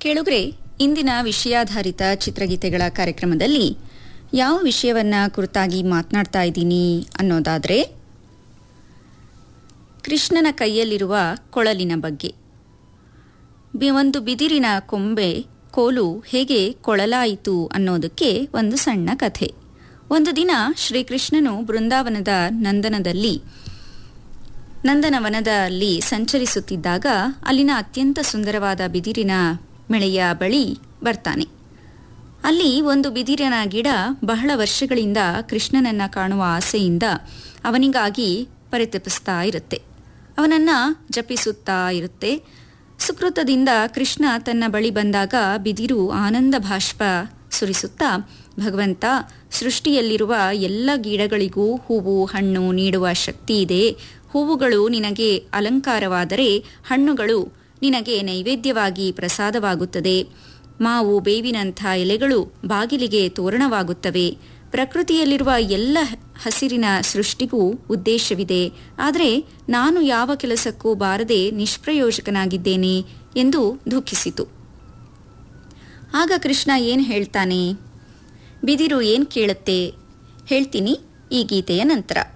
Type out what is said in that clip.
ಕೇಳುಗ್ರೆ ಇಂದಿನ ವಿಷಯಾಧಾರಿತ ಚಿತ್ರಗೀತೆಗಳ ಕಾರ್ಯಕ್ರಮದಲ್ಲಿ ಯಾವ ವಿಷಯವನ್ನ ಕುರಿತಾಗಿ ಮಾತನಾಡ್ತಾ ಇದ್ದೀನಿ ಅನ್ನೋದಾದ್ರೆ ಕೃಷ್ಣನ ಕೈಯಲ್ಲಿರುವ ಕೊಳಲಿನ ಬಗ್ಗೆ ಬಿ- ಒಂದು ಬಿದಿರಿನ ಕೊಂಬೆ ಕೋಲು ಹೇಗೆ ಕೊಳಲಾಯಿತು ಅನ್ನೋದಕ್ಕೆ ಒಂದು ಸಣ್ಣ ಕಥೆ ಒಂದು ದಿನ ಶ್ರೀಕೃಷ್ಣನು ಬೃಂದಾವನದ ನಂದನದಲ್ಲಿ ನಂದನವನದಲ್ಲಿ ಸಂಚರಿಸುತ್ತಿದ್ದಾಗ ಅಲ್ಲಿನ ಅತ್ಯಂತ ಸುಂದರವಾದ ಬಿದಿರಿನ ಮೆಳೆಯ ಬಳಿ ಬರ್ತಾನೆ ಅಲ್ಲಿ ಒಂದು ಬಿದಿರಿನ ಗಿಡ ಬಹಳ ವರ್ಷಗಳಿಂದ ಕೃಷ್ಣನನ್ನ ಕಾಣುವ ಆಸೆಯಿಂದ ಅವನಿಗಾಗಿ ಪರಿತಪಿಸ್ತಾ ಇರುತ್ತೆ ಅವನನ್ನ ಜಪಿಸುತ್ತಾ ಇರುತ್ತೆ ಸುಕೃತದಿಂದ ಕೃಷ್ಣ ತನ್ನ ಬಳಿ ಬಂದಾಗ ಬಿದಿರು ಆನಂದ ಭಾಷ್ಪ ಸುರಿಸುತ್ತಾ ಭಗವಂತ ಸೃಷ್ಟಿಯಲ್ಲಿರುವ ಎಲ್ಲ ಗಿಡಗಳಿಗೂ ಹೂವು ಹಣ್ಣು ನೀಡುವ ಶಕ್ತಿ ಇದೆ ಹೂವುಗಳು ನಿನಗೆ ಅಲಂಕಾರವಾದರೆ ಹಣ್ಣುಗಳು ನಿನಗೆ ನೈವೇದ್ಯವಾಗಿ ಪ್ರಸಾದವಾಗುತ್ತದೆ ಮಾವು ಬೇವಿನಂಥ ಎಲೆಗಳು ಬಾಗಿಲಿಗೆ ತೋರಣವಾಗುತ್ತವೆ ಪ್ರಕೃತಿಯಲ್ಲಿರುವ ಎಲ್ಲ ಹಸಿರಿನ ಸೃಷ್ಟಿಗೂ ಉದ್ದೇಶವಿದೆ ಆದರೆ ನಾನು ಯಾವ ಕೆಲಸಕ್ಕೂ ಬಾರದೆ ನಿಷ್ಪ್ರಯೋಜಕನಾಗಿದ್ದೇನೆ ಎಂದು ದುಃಖಿಸಿತು ಆಗ ಕೃಷ್ಣ ಏನು ಹೇಳ್ತಾನೆ ಬಿದಿರು ಏನು ಕೇಳುತ್ತೆ ಹೇಳ್ತೀನಿ ಈ ಗೀತೆಯ ನಂತರ